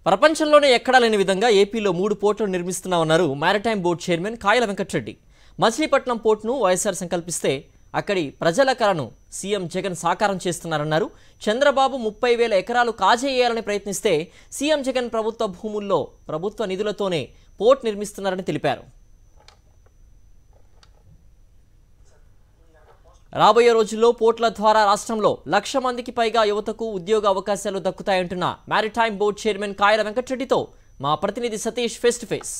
ప్రపంచంలోనే ఎక్కడా లేని విధంగా ఏపీలో మూడు పోర్టులు నిర్మిస్తున్నామన్నారు మారిటైమ్ బోర్డు చైర్మన్ కాయల వెంకటరెడ్డి మచిలీపట్నం పోర్టును వైఎస్ఆర్ సంకల్పిస్తే అక్కడి ప్రజల కలను సీఎం జగన్ సాకారం చేస్తున్నారన్నారు చంద్రబాబు ముప్పై వేల ఎకరాలు కాజేయాలని ప్రయత్నిస్తే సీఎం జగన్ ప్రభుత్వ భూముల్లో ప్రభుత్వ నిధులతోనే పోర్ట్ నిర్మిస్తున్నారని తెలిపారు రాబోయే రోజుల్లో పోర్టుల ద్వారా రాష్ట్రంలో లక్ష మందికి పైగా యువతకు ఉద్యోగ అవకాశాలు దక్కుతాయంటున్న మారిటైమ్ బోర్డు చైర్మన్ కాయల వెంకటరెడ్డితో మా ప్రతినిధి సతీష్ ఫేస్ టు ఫేస్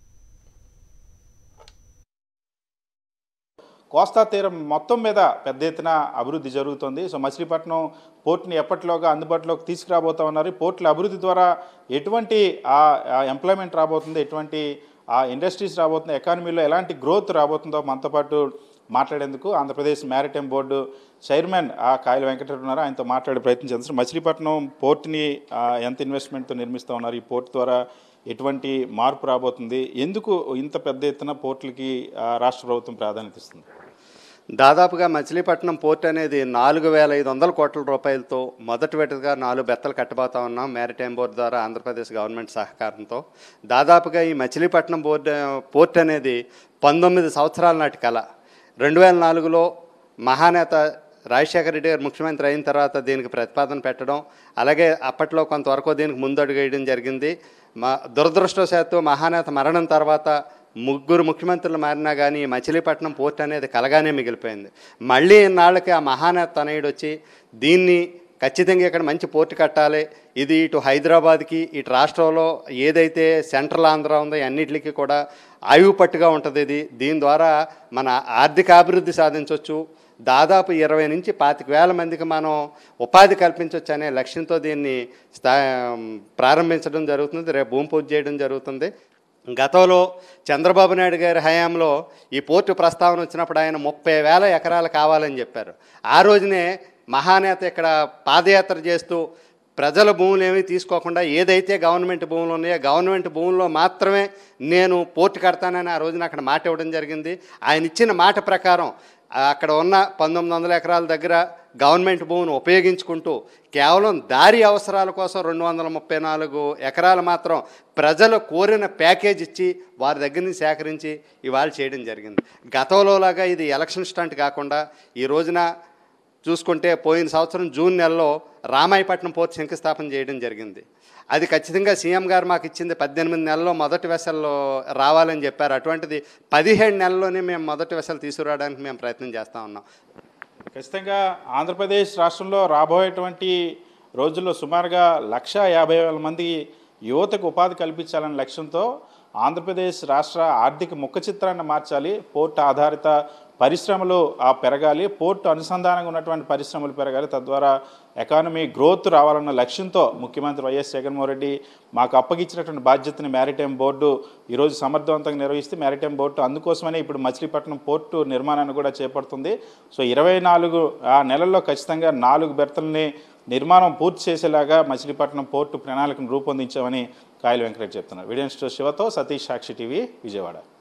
కోస్తా తీరం మొత్తం మీద పెద్ద ఎత్తున అభివృద్ధి జరుగుతుంది సో మచిలీపట్నం పోర్టుని ఎప్పటిలోగా అందుబాటులోకి తీసుకురాబోతా ఉన్నారు ఈ పోర్టుల అభివృద్ధి ద్వారా ఎటువంటి ఆ ఎంప్లాయ్మెంట్ రాబోతుంది ఎటువంటి ఆ ఇండస్ట్రీస్ రాబోతుంది ఎకానమీలో ఎలాంటి గ్రోత్ రాబోతుందో మనతో పాటు మాట్లాడేందుకు ఆంధ్రప్రదేశ్ మ్యారిటైమ్ బోర్డు చైర్మన్ ఆ కాయల వెంకటరెడ్డి ఉన్నారు ఆయనతో మాట్లాడే ప్రయత్నం చేస్తారు మచిలీపట్నం పోర్టుని ఆ, ఎంత ఇన్వెస్ట్మెంట్తో నిర్మిస్తూ ఉన్నారు ఈ పోర్ట్ ద్వారా ఎటువంటి మార్పు రాబోతుంది ఎందుకు ఇంత పెద్ద ఎత్తున పోర్టులకి ఆ, రాష్ట్ర ప్రభుత్వం ప్రాధాన్యత ఇస్తుంది దాదాపుగా మచిలీపట్నం పోర్ట్ అనేది నాలుగు వేల ఐదు వందల కోట్ల రూపాయలతో మొదటి విడతగా నాలుగు బెత్తలు కట్టబోతా ఉన్నాం మ్యారిటైమ్ బోర్డు ద్వారా ఆంధ్రప్రదేశ్ గవర్నమెంట్ సహకారంతో దాదాపుగా ఈ మచిలీపట్నం బోర్డు పోర్ట్ అనేది పంతొమ్మిది సంవత్సరాల నాటి కళ రెండు వేల నాలుగులో మహానేత రాజశేఖర రెడ్డి గారు ముఖ్యమంత్రి అయిన తర్వాత దీనికి ప్రతిపాదన పెట్టడం అలాగే అప్పట్లో కొంతవరకు దీనికి ముందడుగు వేయడం జరిగింది మా దురదృష్టవశాత్తు మహానేత మరణం తర్వాత ముగ్గురు ముఖ్యమంత్రులు మారినా కానీ ఈ మచిలీపట్నం పోర్ట్ అనేది కలగానే మిగిలిపోయింది మళ్ళీ ఇన్నాళ్ళకి ఆ మహానేత తనయుడు వచ్చి దీన్ని ఖచ్చితంగా ఇక్కడ మంచి పోర్ట్ కట్టాలి ఇది ఇటు హైదరాబాద్కి ఇటు రాష్ట్రంలో ఏదైతే సెంట్రల్ ఆంధ్ర ఉందో అన్నిటికీ కూడా ఆయువు పట్టుగా ఉంటుంది ఇది దీని ద్వారా మన ఆర్థిక అభివృద్ధి సాధించవచ్చు దాదాపు ఇరవై నుంచి పాతిక వేల మందికి మనం ఉపాధి కల్పించవచ్చు అనే లక్ష్యంతో దీన్ని స్థా ప్రారంభించడం జరుగుతుంది రేపు భూమి పూజ చేయడం జరుగుతుంది గతంలో చంద్రబాబు నాయుడు గారి హయాంలో ఈ పోర్టు ప్రస్తావన వచ్చినప్పుడు ఆయన ముప్పై వేల ఎకరాలు కావాలని చెప్పారు ఆ రోజునే మహానేత ఇక్కడ పాదయాత్ర చేస్తూ ప్రజల భూములు ఏమీ తీసుకోకుండా ఏదైతే గవర్నమెంట్ భూములు ఉన్నాయో గవర్నమెంట్ భూముల్లో మాత్రమే నేను పోర్టు కడతానని ఆ రోజున అక్కడ మాట ఇవ్వడం జరిగింది ఆయన ఇచ్చిన మాట ప్రకారం ఆ అక్కడ ఉన్న పంతొమ్మిది వందల ఎకరాల దగ్గర గవర్నమెంట్ భూమిని ఉపయోగించుకుంటూ కేవలం దారి అవసరాల కోసం రెండు వందల ముప్పై నాలుగు ఎకరాలు మాత్రం ప్రజలు కోరిన ప్యాకేజ్ ఇచ్చి వారి దగ్గర నుంచి సేకరించి ఇవాళ చేయడం జరిగింది గతంలోలాగా ఇది ఎలక్షన్ స్టంట్ కాకుండా ఈ రోజున చూసుకుంటే పోయిన సంవత్సరం జూన్ నెలలో రామాయపట్నం పోర్ట్ శంకుస్థాపన చేయడం జరిగింది అది ఖచ్చితంగా సీఎం గారు మాకు ఇచ్చింది పద్దెనిమిది నెలల్లో మొదటి వెసల్లో రావాలని చెప్పారు అటువంటిది పదిహేడు నెలల్లోనే మేము మొదటి వెసలు తీసుకురావడానికి మేము ప్రయత్నం చేస్తూ ఉన్నాం ఖచ్చితంగా ఆంధ్రప్రదేశ్ రాష్ట్రంలో రాబోయేటువంటి రోజుల్లో సుమారుగా లక్ష యాభై వేల మంది యువతకు ఉపాధి కల్పించాలనే లక్ష్యంతో ఆంధ్రప్రదేశ్ రాష్ట్ర ఆర్థిక ముఖ చిత్రాన్ని మార్చాలి పోర్ట్ ఆధారిత పరిశ్రమలు ఆ పెరగాలి పోర్టు అనుసంధానంగా ఉన్నటువంటి పరిశ్రమలు పెరగాలి తద్వారా ఎకానమీ గ్రోత్ రావాలన్న లక్ష్యంతో ముఖ్యమంత్రి వైఎస్ జగన్మోహన్ రెడ్డి మాకు అప్పగించినటువంటి బాధ్యతని మ్యారిటైమ్ బోర్డు ఈరోజు సమర్థవంతంగా నిర్వహిస్తే మ్యారిటైమ్ బోర్డు అందుకోసమనే ఇప్పుడు మచిలీపట్నం పోర్టు నిర్మాణాన్ని కూడా చేపడుతుంది సో ఇరవై నాలుగు ఆ నెలల్లో ఖచ్చితంగా నాలుగు బెర్తల్ని నిర్మాణం పూర్తి చేసేలాగా మచిలీపట్నం పోర్టు ప్రణాళికను రూపొందించామని కాయలు వెంకటరెడ్డి చెప్తున్నారు వీడియో శివతో సతీష్ సాక్షి టీవీ విజయవాడ